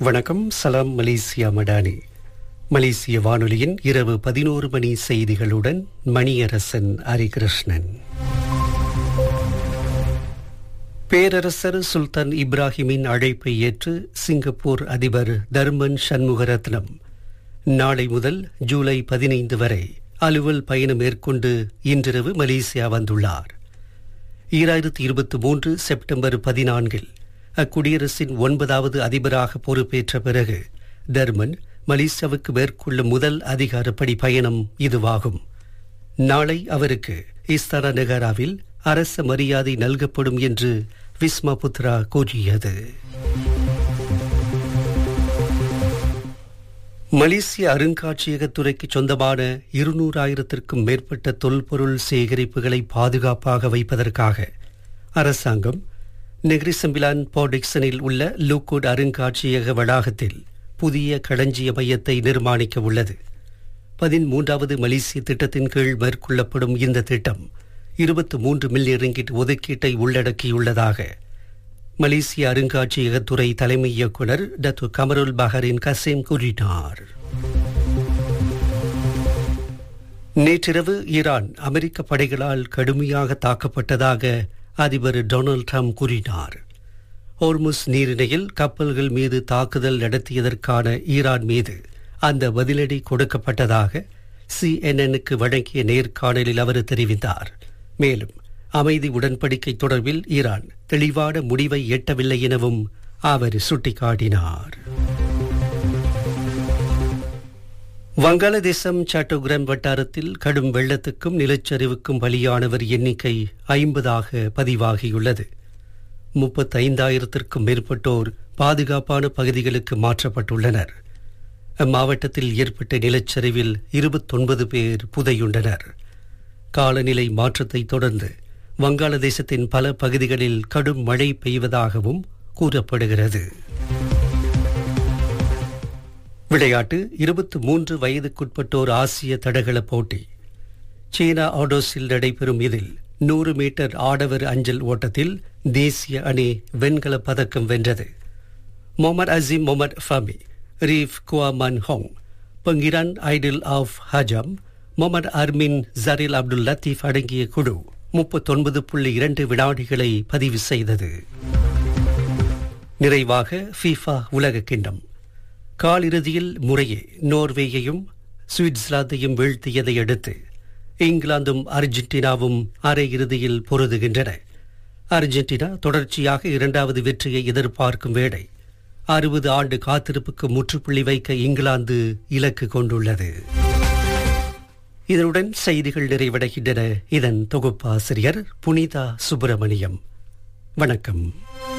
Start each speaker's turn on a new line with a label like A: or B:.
A: வணக்கம் சலாம் மலேசியா மடானி மலேசிய வானொலியின் இரவு பதினோரு மணி செய்திகளுடன் மணியரசன் ஹரிகிருஷ்ணன் பேரரசர் சுல்தான் இப்ராஹிமின் அழைப்பை ஏற்று சிங்கப்பூர் அதிபர் தர்மன் சண்முகரத்னம் நாளை முதல் ஜூலை பதினைந்து வரை அலுவல் பயணம் மேற்கொண்டு இன்றிரவு மலேசியா வந்துள்ளார் ஈராயிரத்தி இருபத்தி மூன்று செப்டம்பர் பதினான்கில் அக்குடியரசின் ஒன்பதாவது அதிபராக பொறுப்பேற்ற பிறகு தர்மன் மலேசியாவுக்கு மேற்கொள்ளும் முதல் அதிகாரப்படி பயணம் இதுவாகும் நாளை அவருக்கு இஸ்தானா நெகாராவில் அரச மரியாதை நல்கப்படும் என்று விஸ்மா புத்ரா கூறியது மலேசிய அருங்காட்சியகத்துறைக்கு சொந்தமான இருநூறாயிரத்திற்கும் மேற்பட்ட தொல்பொருள் சேகரிப்புகளை பாதுகாப்பாக வைப்பதற்காக அரசாங்கம் நெக்ரிசம்பிலான் போடிக்சனில் உள்ள லூக்குட் அருங்காட்சியக வளாகத்தில் புதிய களஞ்சிய மையத்தை நிர்மாணிக்க உள்ளது பதிமூன்றாவது மலேசிய திட்டத்தின் கீழ் மேற்கொள்ளப்படும் இந்த திட்டம் இருபத்தி மூன்று மில்லியன் ரிங்கிட் ஒதுக்கீட்டை உள்ளடக்கியுள்ளதாக மலேசிய அருங்காட்சியகத்துறை தலைமை இயக்குநர் டத்து கமருல் பஹரின் கசேம் கூறினார் நேற்றிரவு ஈரான் அமெரிக்க படைகளால் கடுமையாக தாக்கப்பட்டதாக அதிபர் டொனால்ட் ட்ரம்ப் கூறினார் ஹோர்முஸ் நீரிணையில் கப்பல்கள் மீது தாக்குதல் நடத்தியதற்கான ஈரான் மீது அந்த பதிலடி கொடுக்கப்பட்டதாக சிஎன்எனுக்கு வழங்கிய நேர்காணலில் அவர் தெரிவித்தார் மேலும் அமைதி உடன்படிக்கை தொடர்பில் ஈரான் தெளிவான முடிவை எட்டவில்லை எனவும் அவர் சுட்டிக்காட்டினார் வங்காளதேசம் சாட்டோகிராம் வட்டாரத்தில் கடும் வெள்ளத்துக்கும் நிலச்சரிவுக்கும் பலியானவர் எண்ணிக்கை ஐம்பதாக பதிவாகியுள்ளது முப்பத்தைந்தாயிரத்திற்கும் மேற்பட்டோர் பாதுகாப்பான பகுதிகளுக்கு மாற்றப்பட்டுள்ளனர் அம்மாவட்டத்தில் ஏற்பட்ட நிலச்சரிவில் இருபத்தொன்பது பேர் புதையுண்டனர் காலநிலை மாற்றத்தை தொடர்ந்து வங்காளதேசத்தின் பல பகுதிகளில் கடும் மழை பெய்வதாகவும் கூறப்படுகிறது விளையாட்டு இருபத்தி மூன்று வயதுக்குட்பட்டோர் ஆசிய தடகள போட்டி சீனா ஆடோஸில் நடைபெறும் இதில் நூறு மீட்டர் ஆடவர் அஞ்சல் ஓட்டத்தில் தேசிய அணி வெண்கல பதக்கம் வென்றது Momar Azeem Momar Fahmi Reef Kuaman Hong Pangiran Aidil Af Hajam Momar Armin Jaril Abdul Latif அடங்கிய குழு முப்பத்தொன்பது புள்ளி இரண்டு வினாடிகளை பதிவு செய்தது நிறைவாக ஃபீஃபா உலக கிண்ணம் காலிறுதியில் முறையே நோர்வேயையும் சுவிட்சர்லாந்தையும் வீழ்த்தியதை அடுத்து இங்கிலாந்தும் அர்ஜென்டினாவும் அரையிறுதியில் பொருதுகின்றன அர்ஜென்டினா தொடர்ச்சியாக இரண்டாவது வெற்றியை எதிர்பார்க்கும் வேளை அறுபது ஆண்டு காத்திருப்புக்கு முற்றுப்புள்ளி வைக்க இங்கிலாந்து இலக்கு கொண்டுள்ளது இதனுடன் செய்திகள் நிறைவடைகின்றன இதன் தொகுப்பாசிரியர் புனிதா சுப்பிரமணியம் வணக்கம்